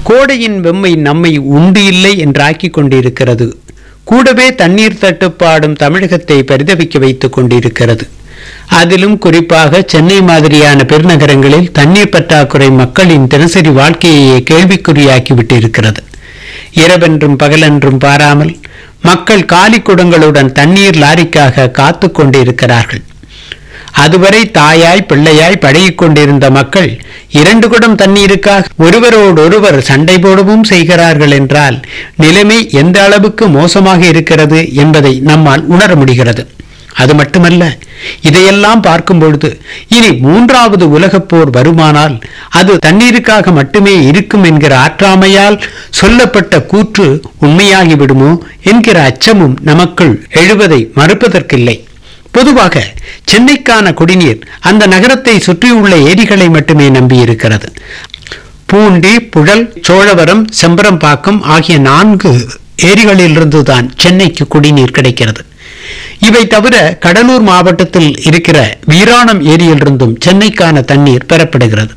கோடையின் வெம்மை நம்மை உண்டு இல்லை என்றாக்கிக் கொண்டிருக்கிறது கூடவே தண்ணீர் தட்டுப்பாடும் தமிழகத்தை பரிதவிக்க வைத்துக் கொண்டிருக்கிறது அதிலும் குறிப்பாக சென்னை மாதிரியான பெருநகரங்களில் தண்ணீர் பற்றாக்குறை மக்களின் தினசரி வாழ்க்கையை கேள்விக்குறியாக்கிவிட்டிருக்கிறது இரவென்றும் பகலென்றும் பாராமல் மக்கள் காலி குடங்களுடன் தண்ணீர் லாரிக்காக காத்து கொண்டிருக்கிறார்கள் அதுவரை தாயாய் பிள்ளையாய் பழகிக் கொண்டிருந்த மக்கள் இரண்டு குடம் தண்ணீருக்காக ஒருவரோடொருவர் சண்டை போடவும் செய்கிறார்கள் என்றால் நிலைமை எந்த அளவுக்கு மோசமாக இருக்கிறது என்பதை நம்மால் உணர முடிகிறது அது மட்டுமல்ல இதையெல்லாம் பார்க்கும் பொழுது இனி மூன்றாவது உலகப் போர் வருமானால் அது தண்ணீருக்காக மட்டுமே இருக்கும் என்கிற ஆற்றாமையால் சொல்லப்பட்ட கூற்று உண்மையாகிவிடுமோ என்கிற அச்சமும் நமக்குள் எழுவதை மறுப்பதற்கில்லை பொதுவாக சென்னைக்கான குடிநீர் அந்த நகரத்தை சுற்றியுள்ள ஏரிகளை மட்டுமே நம்பியிருக்கிறது பூண்டி புழல் சோழவரம் செம்பரம்பாக்கம் ஆகிய நான்கு ஏரிகளிலிருந்து தான் சென்னைக்கு குடிநீர் கிடைக்கிறது இவை தவிர கடலூர் மாவட்டத்தில் இருக்கிற வீராணம் ஏரியிலிருந்தும் சென்னைக்கான தண்ணீர் பெறப்படுகிறது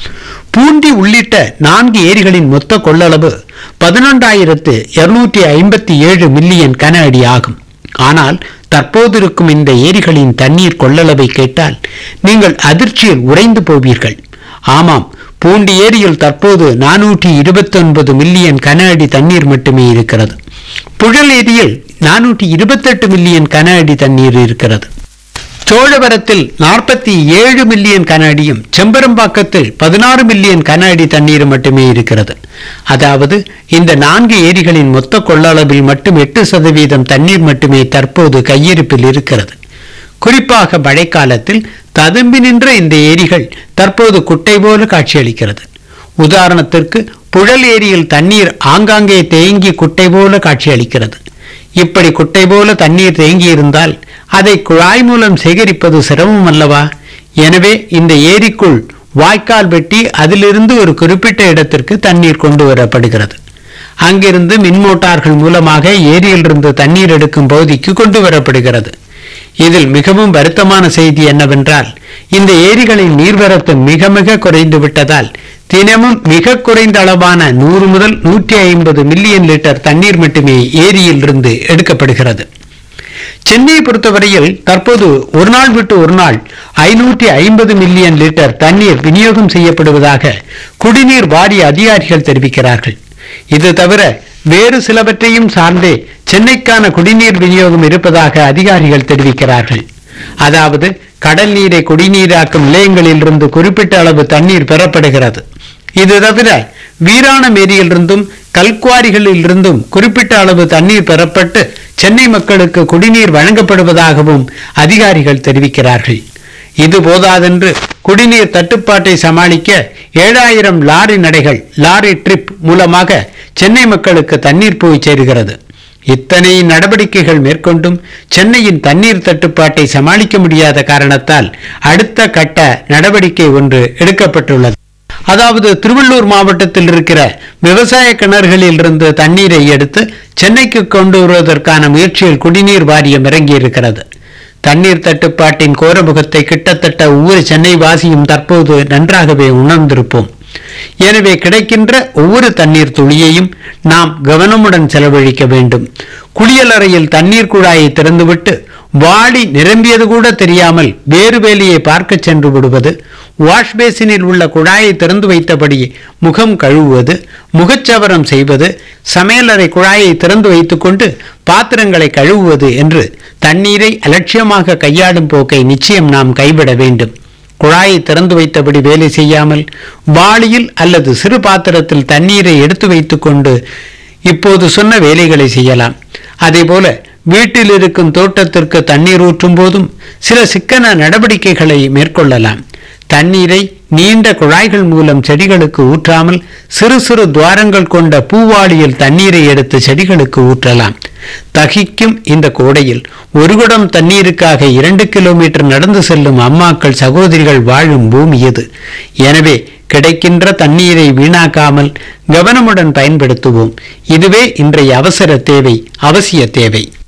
பூண்டி உள்ளிட்ட நான்கு ஏரிகளின் மொத்த கொள்ளளவு பதினொன்றாயிரத்து இருநூற்றி ஐம்பத்தி ஏழு மில்லியன் கன அடி ஆகும் ஆனால் தற்போது இருக்கும் இந்த ஏரிகளின் தண்ணீர் கொள்ளளவை கேட்டால் நீங்கள் அதிர்ச்சியில் உறைந்து போவீர்கள் ஆமாம் பூண்டி ஏரியில் தற்போது நானூற்றி இருபத்தி ஒன்பது மில்லியன் கன அடி தண்ணீர் மட்டுமே இருக்கிறது புழல் ஏரியில் நானூற்றி இருபத்தெட்டு மில்லியன் கன அடி தண்ணீர் இருக்கிறது சோழவரத்தில் நாற்பத்தி ஏழு மில்லியன் கன அடியும் செம்பரம்பாக்கத்தில் பதினாறு மில்லியன் கன அடி தண்ணீர் மட்டுமே இருக்கிறது அதாவது இந்த நான்கு ஏரிகளின் மொத்த கொள்ளளவில் மட்டும் எட்டு சதவீதம் தண்ணீர் மட்டுமே தற்போது கையிருப்பில் இருக்கிறது குறிப்பாக மழைக்காலத்தில் ததும்பி நின்ற இந்த ஏரிகள் தற்போது குட்டை போல காட்சியளிக்கிறது உதாரணத்திற்கு புழல் ஏரியில் தண்ணீர் ஆங்காங்கே தேங்கி குட்டை போல காட்சியளிக்கிறது இப்படி குட்டை போல தண்ணீர் தேங்கி இருந்தால் அதை குழாய் மூலம் சேகரிப்பது சிரமம் அல்லவா எனவே இந்த ஏரிக்குள் வாய்க்கால் வெட்டி அதிலிருந்து ஒரு குறிப்பிட்ட இடத்திற்கு தண்ணீர் கொண்டு வரப்படுகிறது அங்கிருந்து மின் மோட்டார்கள் மூலமாக ஏரியிலிருந்து தண்ணீர் எடுக்கும் பகுதிக்கு கொண்டு வரப்படுகிறது இதில் மிகவும் வருத்தமான செய்தி என்னவென்றால் இந்த ஏரிகளின் நீர்வரத்து மிக மிக குறைந்து விட்டதால் தினமும் மிக குறைந்த அளவான நூறு முதல் நூற்றி ஐம்பது மில்லியன் லிட்டர் தண்ணீர் மட்டுமே ஏரியில் இருந்து எடுக்கப்படுகிறது சென்னையை பொறுத்தவரையில் தற்போது ஒரு நாள் விட்டு ஒரு நாள் ஐநூற்றி ஐம்பது மில்லியன் லிட்டர் தண்ணீர் விநியோகம் செய்யப்படுவதாக குடிநீர் வாரிய அதிகாரிகள் தெரிவிக்கிறார்கள் இது தவிர வேறு சிலவற்றையும் சார்ந்தே சென்னைக்கான குடிநீர் விநியோகம் இருப்பதாக அதிகாரிகள் தெரிவிக்கிறார்கள் அதாவது கடல் நீரை குடிநீராக்கும் நிலையங்களிலிருந்து குறிப்பிட்ட அளவு தண்ணீர் பெறப்படுகிறது இது தவிர வீராணம் ஏரியிலிருந்தும் கல்குவாரிகளில் இருந்தும் குறிப்பிட்ட அளவு தண்ணீர் பெறப்பட்டு சென்னை மக்களுக்கு குடிநீர் வழங்கப்படுவதாகவும் அதிகாரிகள் தெரிவிக்கிறார்கள் இது போதாதென்று குடிநீர் தட்டுப்பாட்டை சமாளிக்க ஏழாயிரம் லாரி நடைகள் லாரி ட்ரிப் மூலமாக சென்னை மக்களுக்கு தண்ணீர் போய் சேருகிறது இத்தனை நடவடிக்கைகள் மேற்கொண்டும் சென்னையின் தண்ணீர் தட்டுப்பாட்டை சமாளிக்க முடியாத காரணத்தால் அடுத்த கட்ட நடவடிக்கை ஒன்று எடுக்கப்பட்டுள்ளது அதாவது திருவள்ளூர் மாவட்டத்தில் இருக்கிற விவசாய கிணறுகளில் இருந்து தண்ணீரை எடுத்து சென்னைக்கு கொண்டு வருவதற்கான முயற்சியில் குடிநீர் வாரியம் இறங்கியிருக்கிறது தண்ணீர் தட்டுப்பாட்டின் கோரமுகத்தை கிட்டத்தட்ட ஒவ்வொரு சென்னை வாசியும் தற்போது நன்றாகவே உணர்ந்திருப்போம் எனவே கிடைக்கின்ற ஒவ்வொரு தண்ணீர் துளியையும் நாம் கவனமுடன் செலவழிக்க வேண்டும் குளியலறையில் தண்ணீர் குழாயை திறந்துவிட்டு வாளி நிரம்பியது கூட தெரியாமல் வேறு வேலையை பார்க்கச் சென்று விடுவது வாஷ் பேசினில் உள்ள குழாயை திறந்து வைத்தபடி முகம் கழுவுவது முகச்சவரம் செய்வது சமையலறை குழாயை திறந்து வைத்துக்கொண்டு பாத்திரங்களை கழுவுவது என்று தண்ணீரை அலட்சியமாக கையாடும் போக்கை நிச்சயம் நாம் கைவிட வேண்டும் குழாயை திறந்து வைத்தபடி வேலை செய்யாமல் வாளியில் அல்லது சிறு பாத்திரத்தில் தண்ணீரை எடுத்து வைத்துக்கொண்டு இப்போது சொன்ன வேலைகளை செய்யலாம் அதேபோல வீட்டில் இருக்கும் தோட்டத்திற்கு தண்ணீர் ஊற்றும் போதும் சில சிக்கன நடவடிக்கைகளை மேற்கொள்ளலாம் தண்ணீரை நீண்ட குழாய்கள் மூலம் செடிகளுக்கு ஊற்றாமல் சிறு சிறு துவாரங்கள் கொண்ட பூவாளியில் தண்ணீரை எடுத்து செடிகளுக்கு ஊற்றலாம் தகிக்கும் இந்த கோடையில் ஒரு குடம் தண்ணீருக்காக இரண்டு கிலோமீட்டர் நடந்து செல்லும் அம்மாக்கள் சகோதரிகள் வாழும் பூமி இது எனவே கிடைக்கின்ற தண்ணீரை வீணாக்காமல் கவனமுடன் பயன்படுத்துவோம் இதுவே இன்றைய அவசர தேவை அவசிய தேவை